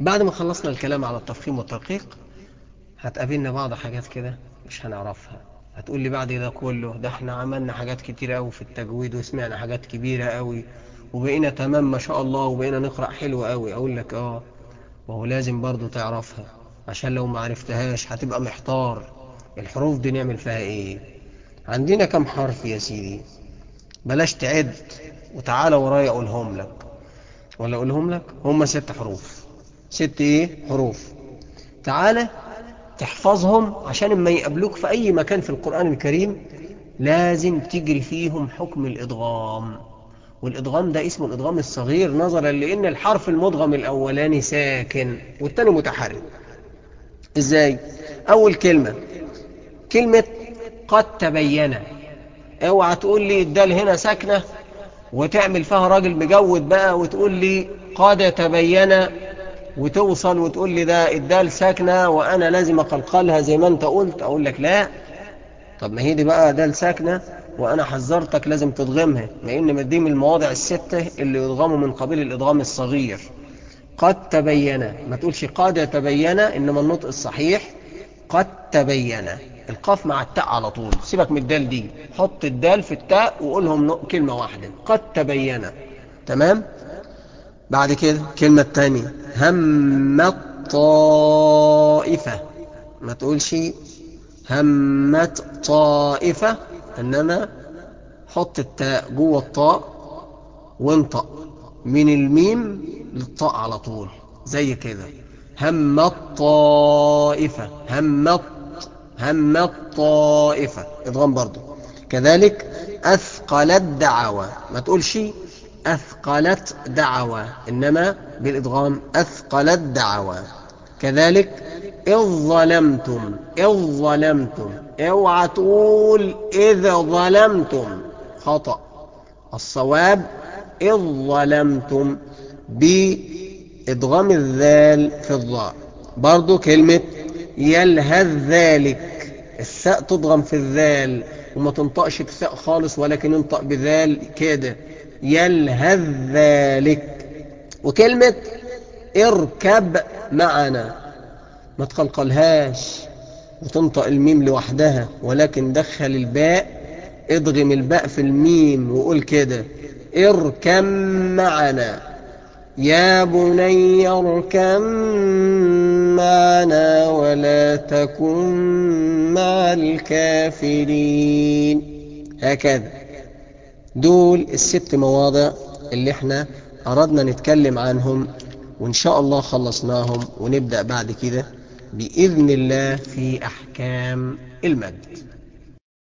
بعد ما خلصنا الكلام على التفخيم والترقيق هتقابلنا بعض حاجات كده مش هنعرفها هتقول لي بعد ده كله ده احنا عملنا حاجات كتير قوي في التجويد وسمعنا حاجات كبيرة قوي وبقينا تمام ما شاء الله وبقينا نقرأ حلو قوي اقول لك اه وهو لازم برضو تعرفها عشان لو ما عرفتهاش هتبقى محتار الحروف دي نعمل فيها ايه عندنا كم حرف يا سيدي بلاش تعد وتعالى ورايا اقولهم لك ولا اقولهم لك هم ست حروف ست ايه حروف تعالى تحفظهم عشان اما يقابلوك في اي مكان في القرآن الكريم لازم تجري فيهم حكم الادغام والادغام ده اسمه الادغام الصغير نظرا لان الحرف المدغم الاولاني ساكن والتاني متحرك ازاي اول كلمة كلمة قد تبين اوعى تقول لي الدال هنا ساكنة وتعمل فيها راجل مجود بقى وتقول لي قد تبين وتوصل وتقول لي ده الدال ساكنة وانا لازم اقلقلها زي ما انت قلت اقول لك لا طب ما هي دي بقى دال ساكنة وانا حذرتك لازم تضغمها لان دي من المواضع الستة اللي يضغموا من قبيل الادغام الصغير قد تبين ما تقولش قد تبين انما النطق الصحيح قد تبين القاف مع التاء على طول سيبك من الدال دي حط الدال في التاء وقولهم كلمة واحدة قد تبين تمام بعد كده كلمة تانية همت طائفة ما تقولش همت طائفة انما حط التاء جوه الطاء وانطق من الميم للطاء على طول زي كده همت طائفة همت همت طائفة اضغام برضو كذلك اثقلت دعوة ما تقولش اثقلت دعوة انما بالادغام اثقلت دعوة كذلك إذ ظلمتم إذ ظلمتم اوعى تقول إذا ظلمتم خطأ الصواب إذ ظلمتم بإدغام الذال في الضاء برضو كلمة يلهذ ذلك الثاء تضغم في الذال وما تنطقش الثاء خالص ولكن ينطق بذال كده يلهذ ذلك وكلمة اركب معنا ما تقلقلهاش وتنطق الميم لوحدها ولكن دخل الباء اضغم الباء في الميم وقول كده اركم معنا يا بني اركم معنا ولا تكن مع الكافرين هكذا دول الست مواضع اللي احنا أردنا نتكلم عنهم وإن شاء الله خلصناهم ونبدأ بعد كده بإذن الله في أحكام المد